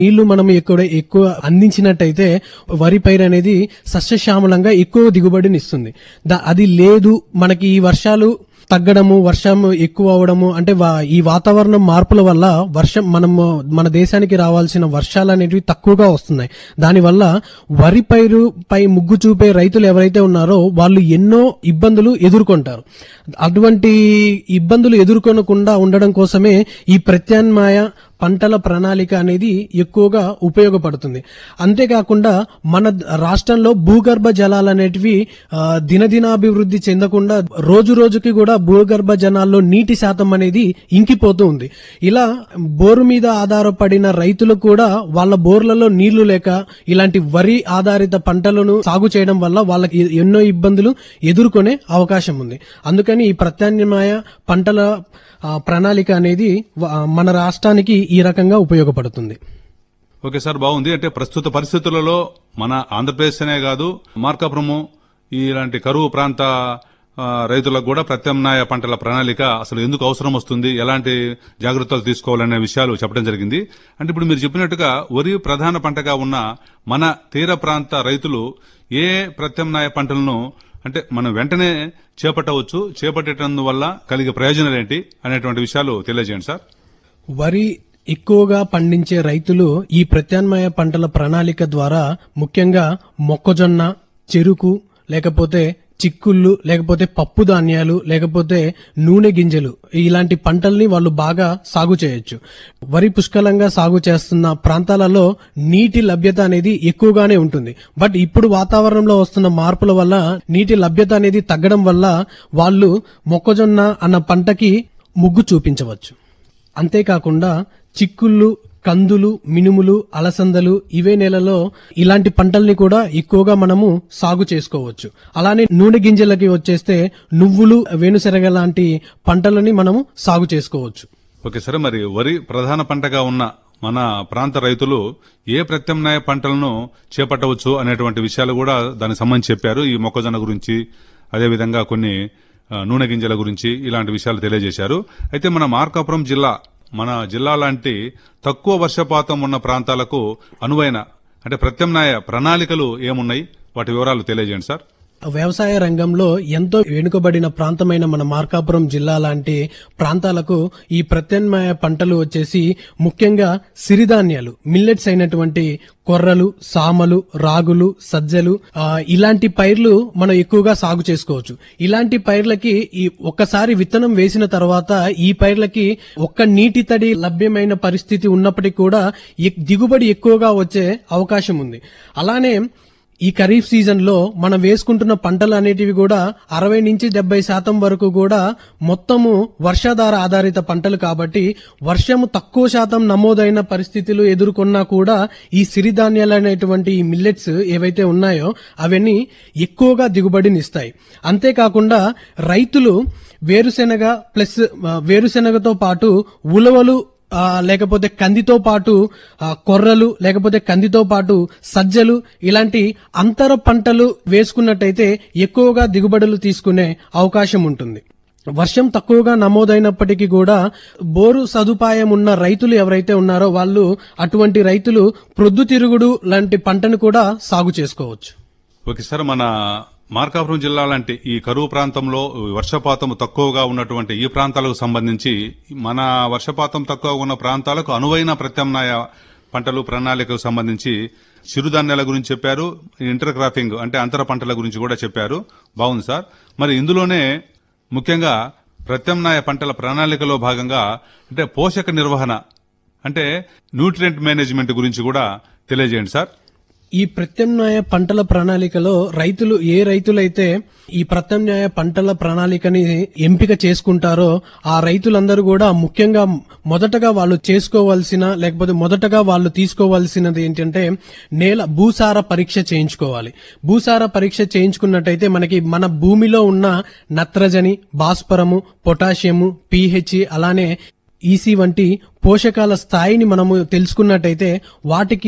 నీళ్లు మనం ఎక్కువ ఎక్కువ అందించినట్టయితే వరి పైరు అనేది సస్యశ్యామలంగా ఎక్కువ దిగుబడిని ఇస్తుంది దా- అది లేదు మనకి ఈ వర్షాలు తగ్గడము వర్షం ఎక్కువ అవడము అంటే వా- ఈ వాతావరణం మార్పుల వల్ల వర్షం మనము మన దేశానికి రావాల్సిన వర్షాలు అనేటివి తక్కువగా వస్తున్నాయి దానివల్ల వరి పైరు పై ముగ్గు చూపే రైతులు ఎవరైతే ఉన్నారో వాళ్ళు ఎన్నో ఇబ్బందులు ఎదుర్కొంటారు అటువంటి ఇబ్బందులు ఎదుర్కొనకుండా ఉండడం కోసమే ఈ ప్రత్యామ్నాయ పంటల ప్రణాళిక అనేది ఎక్కువగా ఉపయోగపడుతుంది అంతేకాకుండా మన రాష్ట్రంలో భూగర్భ జలాలు అనేటివి ఆ, దినదినాభివృద్ధి చెందకుండా రోజు రోజుకి కూడా భూగర్భ జలాల్లో నీటి శాతం అనేది ఇంకిపోతూ ఉంది ఇలా బోరు మీద ఆధారపడిన రైతులు కూడా వాళ్ళ బోర్లలో నీళ్లు లేక ఇలాంటి వరి ఆధారిత పంటలను సాగు చేయడం వల్ల వాళ్ళకి ఎన్నో ఇబ్బందులు ఎదుర్కొనే అవకాశం ఉంది అందుకని ఈ ప్రత్యామ్నాయ పంటల ఆ, ప్రణాళిక అనేది వ- మన రాష్ట్రానికి ఈ రకంగా ఉపయోగపడుతుంది ఓకే సార్ బాగుంది అంటే ప్రస్తుత పరిస్థితులలో మన ఆంధ్రప్రదేశ్ అనే కాదు మార్కాపురము ఇలాంటి కరువు ప్రాంత ఆ, రైతులకు కూడా ప్రత్యామ్నాయ పంటల ప్రణాళిక అసలు ఎందుకు అవసరం వస్తుంది ఎలాంటి జాగ్రత్తలు తీసుకోవాలనే విషయాలు చెప్పడం జరిగింది అంటే ఇప్పుడు మీరు చెప్పినట్టుగా వరి ప్రధాన పంటగా ఉన్న మన తీర ప్రాంత రైతులు ఏ ప్రత్యామ్నాయ పంటలను అంటే మనం వెంటనే చేపట్టవచ్చు చేపట్టడం వల్ల కలిగే ప్రయోజనాలు ఏంటి అనేటువంటి విషయాలు తెలియజేయండి సార్ వరి ఎక్కువగా పండించే రైతులు ఈ ప్రత్యామ్నాయ పంటల ప్రణాళిక ద్వారా ముఖ్యంగా మొక్కజొన్న చెరుకు లేకపోతే చిక్కుళ్ళు లేకపోతే పప్పు ధాన్యాలు లేకపోతే నూనె గింజలు ఇలాంటి పంటల్ని వాళ్ళు బాగా సాగు చేయొచ్చు వరి పుష్కలంగా సాగు చేస్తున్న ప్రాంతాలలో నీటి లభ్యత అనేది ఎక్కువగానే ఉంటుంది బట్ ఇప్పుడు వాతావరణంలో వస్తున్న మార్పుల వల్ల నీటి లభ్యత అనేది తగ్గడం వల్ల వాళ్ళు మొక్కజొన్న అన్న పంటకి ముగ్గు చూపించవచ్చు అంతేకాకుండా చిక్కుళ్ళు కందులు మినుములు అలసందలు ఇవే నెలలో ఇలాంటి పంటల్ని కూడా ఎక్కువగా మనము సాగు చేసుకోవచ్చు అలానే నూనె గింజలకి వచ్చేస్తే నువ్వులు వేణుశెనగ లాంటి పంటలని మనము సాగు చేసుకోవచ్చు ఓకే సరే మరి వరి ప్రధాన పంటగా ఉన్న మన ప్రాంత రైతులు ఏ ప్రత్యామ్నాయ పంటలను చేపట్టవచ్చు అనేటువంటి విషయాలు కూడా దానికి సంబంధించి చెప్పారు ఈ మొక్కజొన్న గురించి అదేవిధంగా కొన్ని ఆ, నూనె గింజల గురించి ఇలాంటి విషయాలు తెలియజేశారు అయితే మన మార్కాపురం జిల్లా మన జిల్లా లాంటి తక్కువ వర్షపాతం ఉన్న ప్రాంతాలకు అనువైన అంటే ప్రత్యామ్నాయ ప్రణాళికలు ఏమున్నాయి వాటి వివరాలు తెలియజేయండి సార్ వ్యవసాయ రంగంలో ఎంతో వెనుకబడిన ప్రాంతమైన మన మార్కాపురం జిల్లా లాంటి ప్రాంతాలకు ఈ ప్రత్యామ్నాయ పంటలు వచ్చేసి ముఖ్యంగా సిరిధాన్యాలు మిల్లెట్స్ అయినటువంటి కొర్రలు సామలు రాగులు సజ్జలు ఆ, ఇలాంటి పైర్లు మనం ఎక్కువగా సాగు చేసుకోవచ్చు ఇలాంటి పైర్లకి ఈ ఒక్కసారి విత్తనం వేసిన తర్వాత ఈ పైర్లకి ఒక్క నీటి తడి లభ్యమైన పరిస్థితి ఉన్నప్పటికీ కూడా ఎక్- దిగుబడి ఎక్కువగా వచ్చే అవకాశం ఉంది అలానే ఈ ఖరీఫ్ సీజన్ లో మనం వేసుకుంటున్న పంటలు అనేటివి కూడా అరవై నుంచి డెబ్బై శాతం వరకు కూడా మొత్తము వర్షాధార ఆధారిత పంటలు కాబట్టి వర్షము తక్కువ శాతం నమోదైన పరిస్థితులు ఎదుర్కొన్నా కూడా ఈ సిరిధాన్యాలు అనేటువంటి ఈ మిల్లెట్స్ ఏవైతే ఉన్నాయో అవన్నీ ఎక్కువగా దిగుబడినిస్తాయి అంతేకాకుండా రైతులు వేరుశెనగ ప్లస్ ఆ, వేరుశెనగతో పాటు ఉలవలు ఆ, లేకపోతే కందితో పాటు ఆ, కొర్రలు లేకపోతే కందితో పాటు సజ్జలు ఇలాంటి అంతర పంటలు వేసుకున్నట్టయితే ఎక్కువగా దిగుబడులు తీసుకునే అవకాశం ఉంటుంది వర్షం తక్కువగా నమోదైనప్పటికీ కూడా బోరు సదుపాయం ఉన్న రైతులు ఎవరైతే ఉన్నారో వాళ్ళు అటువంటి రైతులు ప్రొద్దుతిరుగుడు లాంటి పంటను కూడా సాగు చేసుకోవచ్చు ఓకే సార్ మన మార్కాపురం జిల్లా లాంటి ఈ కరువు ప్రాంతంలో వర్షపాతం తక్కువగా ఉన్నటువంటి ఈ ప్రాంతాలకు సంబంధించి మన వర్షపాతం తక్కువగా ఉన్న ప్రాంతాలకు అనువైన ప్రత్యామ్నాయ పంటలు ప్రణాళికకు సంబంధించి చిరుధాన్యాల గురించి చెప్పారు ఇంటర్ క్రాపింగ్ అంటే అంతర పంటల గురించి కూడా చెప్పారు బాగుంది సార్ మరి ఇందులోనే ముఖ్యంగా ప్రత్యామ్నాయ పంటల ప్రణాళికలో భాగంగా అంటే పోషక నిర్వహణ అంటే న్యూట్రియంట్ మేనేజ్మెంట్ గురించి కూడా తెలియజేయండి సార్ ఈ ప్రత్యామ్నాయ పంటల ప్రణాళికలో రైతులు ఏ రైతులైతే ఈ ప్రత్యామ్నాయ పంటల ప్రణాళికని ఎంపిక చేసుకుంటారో ఆ రైతులందరూ కూడా ముఖ్యంగా మొదటగా వాళ్ళు చేసుకోవాల్సిన లేకపోతే మొదటగా వాళ్ళు తీసుకోవాల్సినది ఏంటంటే నేల భూసార పరీక్ష చేయించుకోవాలి భూసార పరీక్ష చేయించుకున్నట్టయితే మనకి మన భూమిలో ఉన్న నత్రజని భాస్వరము పొటాషియము పీహెచ్ అలానే ఈసీ వంటి పోషకాల స్థాయిని మనము తెలుసుకున్నట్టయితే వాటికి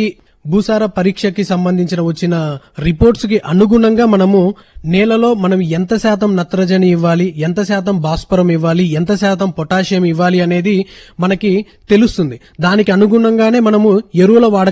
భూసార పరీక్షకి సంబంధించిన వచ్చిన రిపోర్ట్స్ కి అనుగుణంగా మనము నేలలో మనం ఎంత శాతం నత్రజని ఇవ్వాలి ఎంత శాతం భాస్వరం ఇవ్వాలి ఎంత శాతం పొటాషియం ఇవ్వాలి అనేది మనకి తెలుస్తుంది దానికి అనుగుణంగానే మనము ఎరువుల వాడకం